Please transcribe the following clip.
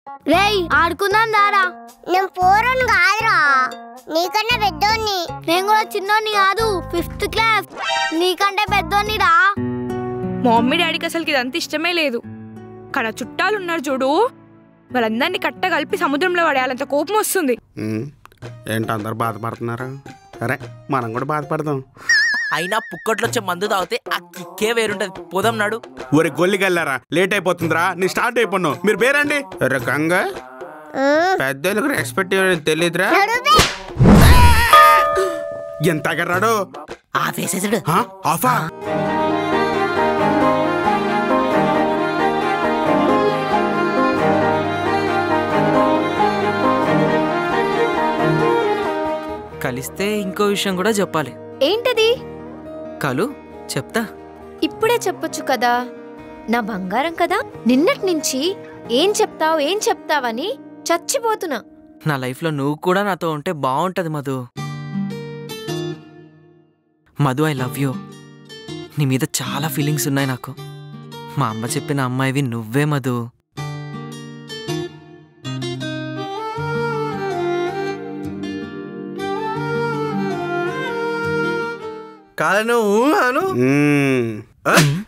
రేయ్ ఆడుకుందాం దారా నేను పోరను కాదురా నీకన్నా పెద్దోన్ని నేను కూడా చిన్నోని కాదు ఫిఫ్త్ క్లాస్ నీకంటే పెద్దోని రా మా మమ్మీ డాడీకి అసలుకి ఇదంతా ఇష్టమే లేదు కానీ ఆ చుట్టాలు ఉన్నారు చూడు వాళ్ళందరినీ కట్ట కలిపి సముద్రంలో పడేయాలంత కోపం వస్తుంది ఉమ్, ఏంటి అందరు బాధపడుతున్నారా సరే మనం కూడా బాధపడదాం అయినా పుక్కట్లో వచ్చే మందు తాగితే ఆ కిక్కే వేరుంటది పోదాం నాడు ఒరే గొల్లికి వెళ్ళారా లేట్ అయిపోతుందిరా నీ స్టార్ట్ అయిపోను మీరు పేరండి ఒరే గంగ పెద్దలకు రెస్పెక్ట్ తెలియదురా ఎంత అగర్రాడు ఆ వేసేసాడు హా? ఆఫా కలిస్తే ఇంకో విషయం కూడా చెప్పాలి ఏంటది కలు చెప్తా ఇప్పుడే చెప్పొచ్చు కదా నా బంగారం కదా నిన్నటి నుంచి ఏం చెప్తావు ఏం చెప్తావని చచ్చిపోతున్నా నా లైఫ్లో నువ్వు కూడా నాతో ఉంటే బాగుంటది Madhu Madhu I love you నీ మీద చాలా ఫీలింగ్స్ ఉన్నాయి నాకు మా అమ్మ చెప్పిన అమ్మాయివి నువ్వే మధు కాలను అను మ్మ్.